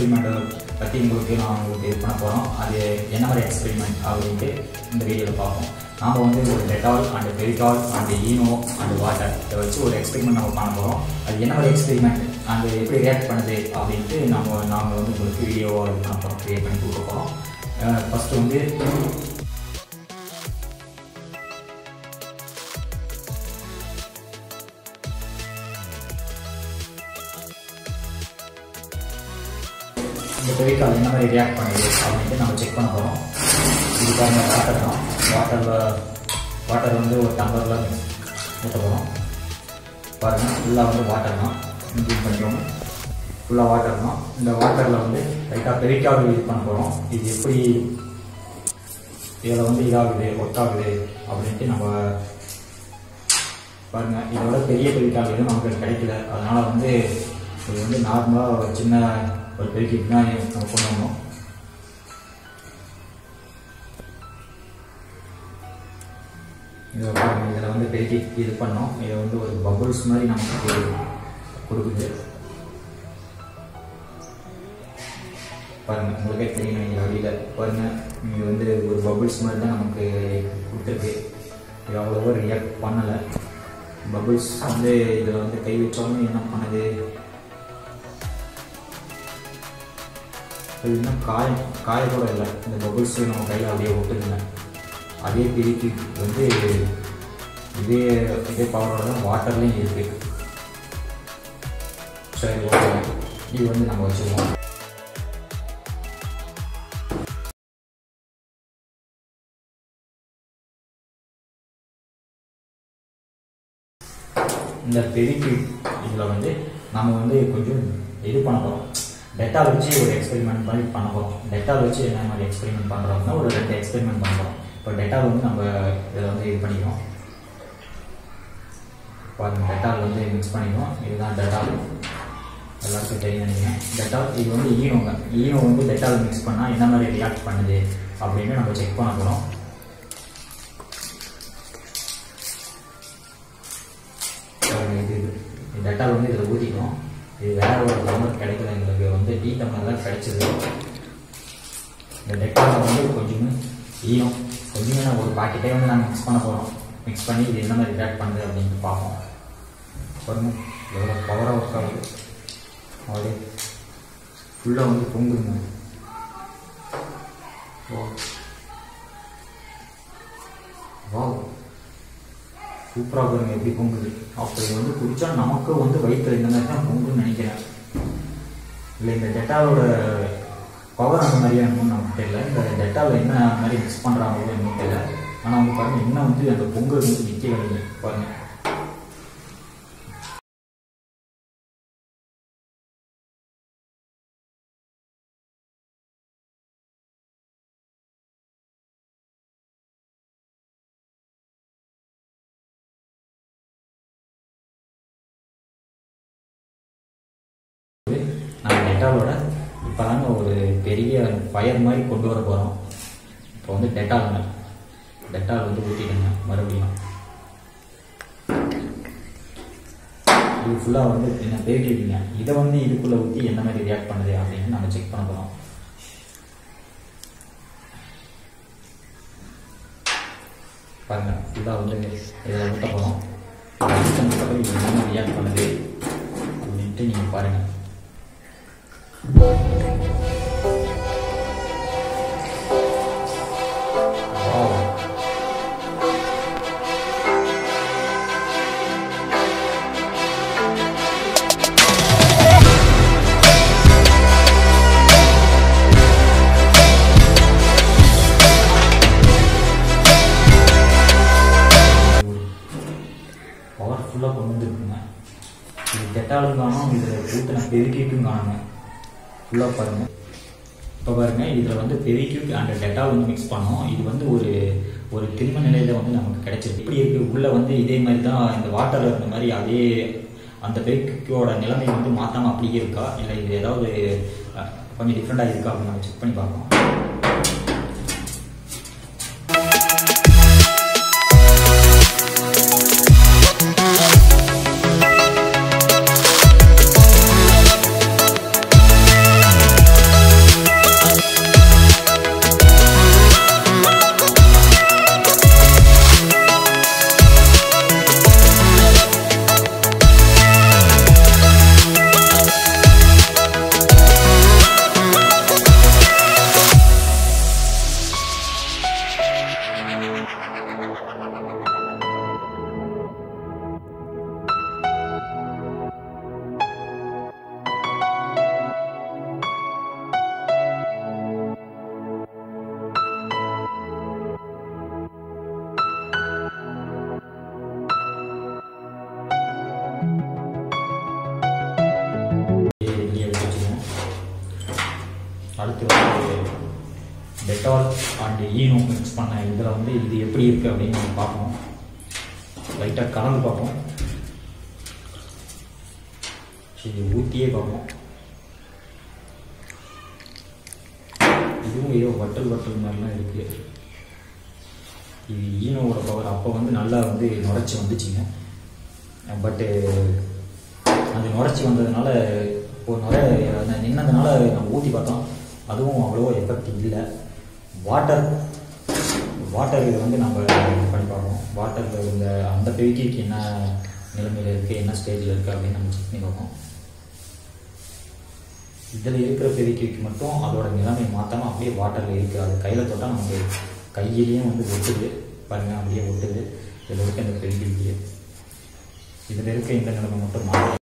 எக்ஸ்பெரிமெண்ட்டை பற்றி உங்களுக்கு நான் உங்களுக்கு இது பண்ண போகிறோம் அது என்ன மாதிரி எக்ஸ்பெரிமெண்ட் அப்படின்ட்டு இந்த வீடியோவில் பார்ப்போம் நாம் வந்து ஒரு டெட்டால் அண்ட் பெரிட்டால் அண்ட் ஈனோ அண்ட் வாட்டர் இதை வச்சு ஒரு எக்ஸ்பெரிமெண்ட் நம்ம பண்ண போகிறோம் அது என்ன மாதிரி எக்ஸ்பெரிமெண்ட் அந்த எப்படி ரியாக்ட் பண்ணுது அப்படின்ட்டு நம்ம நாங்கள் வந்து உங்களுக்கு வீடியோவாக இது பண்ண போகிறோம் க்ரியேட் பண்ணி கொடுக்க போகிறோம் ஃபஸ்ட்டு வந்து இந்த பெரிக்கால் என்ன மாதிரி ரியாக்ட் பண்ணுது அப்படின்ட்டு நம்ம செக் பண்ண போகிறோம் இது பாருங்க வாட்டர் தான் வாட்டரில் வாட்டர் வந்து ஒரு டம்ளரில் ஊற்ற போகிறோம் பாருங்கள் ஃபுல்லாக வந்து வாட்டர் தான் இன்க்ளூட் பண்ணிக்கோங்க ஃபுல்லாக வாட்டர் தான் இந்த வாட்டரில் வந்து லைட்டாக பெரிக்கால் யூஸ் பண்ண போகிறோம் இது எப்படி இதில் வந்து இதாகுது ஒட்டாகுது அப்படின்ட்டு நம்ம பாருங்கள் இதோட பெரிய பெரிக்கால் எதுவும் நமக்கு கிடைக்கல அதனால் வந்து இது வந்து நார்மலாக ஒரு சின்ன ஒரு பெருக்கிட்டு தான் நம்ம கொண்டு வந்தோம் இதை பாருங்க இதில் வந்து பெருக்கி இது பண்ணோம் இதை வந்து ஒரு பபுள்ஸ் மாதிரி நமக்கு கொடுக்குது பாருங்க உங்களுக்கே தெரியும் இங்கே வழியில் பாருங்க இங்கே வந்து ஒரு பபுள்ஸ் மாதிரி தான் நமக்கு கொடுத்துருக்கு இது அவ்வளோவா ரியாக்ட் பண்ணலை பபுள்ஸ் வந்து இதில் வந்து கை வச்சாலும் என்ன பண்ணுது அது இன்னும் காய காய கூட இல்லை இந்த பபுள்ஸ் நம்ம கையில் அப்படியே ஒட்டுதுங்க அதே பிரிக்கு வந்து இதே இதே பவரோட தான் வாட்டர்லேயும் இருக்கு சரி ஓகே இது வந்து நம்ம வச்சுருவோம் இந்த பெரிக்கு இதில் வந்து நம்ம வந்து கொஞ்சம் இது பண்ண போகிறோம் டெட்டால் வச்சு ஒரு எக்ஸ்பெரிமெண்ட் மாதிரி பண்ண போகிறோம் டெட்டால் வச்சு என்ன மாதிரி எக்ஸ்பெரிமெண்ட் பண்ணுறோம்னா ஒரு ரெண்டு எக்ஸ்பெரிமெண்ட் பண்ணுறோம் இப்போ டெட்டால் வந்து நம்ம இதில் வந்து இது பண்ணிக்கிறோம் பாருங்க டெட்டால் வந்து மிக்ஸ் பண்ணிக்கிறோம் இதுதான் டெட்டால் எல்லாருக்கும் தெரியும் நினைக்கிறேன் டெட்டால் இது வந்து ஈனோங்க ஈனோ வந்து டெட்டால் மிக்ஸ் பண்ணால் என்ன மாதிரி ரியாக்ட் பண்ணுது அப்படின்னு நம்ம செக் பண்ண போகிறோம் இது டெட்டால் வந்து இதில் ஊற்றிக்கிறோம் இது வேற ஒரு டம்ளர் கிடைக்கல எங்களுக்கு வந்து டீ டம்ளர் தான் கிடைச்சது இந்த டெட்டாவில் வந்து கொஞ்சம் ஈயம் கொஞ்சமே நான் ஒரு பாக்கெட்டே வந்து நாங்கள் மிக்ஸ் பண்ண போகிறோம் மிக்ஸ் பண்ணி இது என்ன மாதிரி ரியாக்ட் பண்ணுது அப்படின்ட்டு பார்ப்போம் பாருங்க எவ்வளோ பவராக ஒர்க் ஆகுது அப்படியே ஃபுல்லாக வந்து பொங்குதுங்க ஓ வா சூப்பராக பாருங்க எப்படி பொங்குது அப்போ இது வந்து குடிச்சா நமக்கு வந்து வயிற்றுல இந்த மாதிரி தான் பொங்குன்னு நினைக்கிறேன் இல்லை இந்த டெட்டாலோட பவர் அந்த மாதிரியா இருக்கும்னு நமக்கு தெரியல இந்த டெட்டாவில் என்ன மாதிரி மிக்ஸ் பண்ணுறாங்களோ எனக்கு தெரியல ஆனால் வந்து பாருங்க இன்னும் வந்து அந்த பொங்கல் வந்து நிற்க வருது பாருங்க நம்ம டெட்டாலோட இப்போ தாங்க ஒரு பெரிய ஃபயர் மாதிரி கொண்டு வர போகிறோம் இப்போ வந்து டெட்டாலுங்க டெட்டால் வந்து ஊற்றிடுங்க மறுபடியும் இது ஃபுல்லாக வந்து என்ன பேக்கிடுங்க இதை வந்து இதுக்குள்ளே ஊற்றி என்ன மாதிரி ரியாக்ட் பண்ணுது அப்படின்னு நம்ம செக் பண்ண போகிறோம் பாருங்க ஃபுல்லாக வந்து இதில் ஊற்ற போகிறோம் இது என்ன ரியாக்ட் பண்ணுது அப்படின்ட்டு நீங்கள் பாருங்கள் பவர்ஃபுல்லாக கொண்டு வந்துருக்குங்க இது கெட்டாலும் காணும் இதில் ஊற்றின பெருக்கிட்டும் காணுங்க ஃபுல்லாக பாருங்கள் இப்போ பாருங்க இதில் வந்து பெரிக்யூக் அண்ட் டெட்டால் வந்து மிக்ஸ் பண்ணோம் இது வந்து ஒரு ஒரு கிரும நிலையில வந்து நமக்கு கிடைச்சிருக்கு இப்படி இருக்கு உள்ள வந்து இதே மாதிரி தான் இந்த வாட்டர்ல இருந்த மாதிரி அதே அந்த பெரிக்யூக்கோட நிலைமை வந்து மாத்தாம அப்படியே இருக்கா இல்லை இது ஏதாவது அஹ், கொஞ்சம் டிஃப்ரெண்டாக இருக்கா அப்படின்னு நம்ம செக் பண்ணி பார்ப்போம் ஈனும் மிக்ஸ் பண்ண இதில் வந்து இது எப்படி இருக்குது அப்படின்னு நம்ம பார்ப்போம் லைட்டாக கலந்து பார்ப்போம் சரி ஊற்றியே பார்ப்போம் இதுவும் ஏதோ வட்டல் வட்டல் மாதிரிலாம் இருக்குது இது ஈனோவோட பவர் அப்போ வந்து நல்லா வந்து நுரைச்சி வந்துச்சுங்க பட்டு அது நுரைச்சி வந்ததுனால இப்போ நுரை நின்னதுனால நம்ம ஊற்றி பார்த்தோம் அதுவும் அவ்வளோ எஃபெக்ட் இல்லை வாட்டர் வாட்டர் இது வந்து நம்ம பண்ணி பார்ப்போம் வாட்டரில் இந்த அந்த பெருக்கிக்கு என்ன நிலைமையில் இருக்குது என்ன ஸ்டேஜில் இருக்குது அப்படின்னு நம்ம செக் பண்ணி பார்ப்போம் இதில் இருக்கிற பெருக்கிக்கு மட்டும் அதோட நிலைமை மாற்றாமல் அப்படியே வாட்டரில் இருக்குது அது கையில் தொட்டால் நமக்கு கையிலையும் வந்து ஒட்டுது பாருங்கள் அப்படியே ஒட்டுது இதில் இருக்க இந்த பெருக்கிக்கு இதில் இருக்க இந்த நிலைமை மட்டும் மாற்ற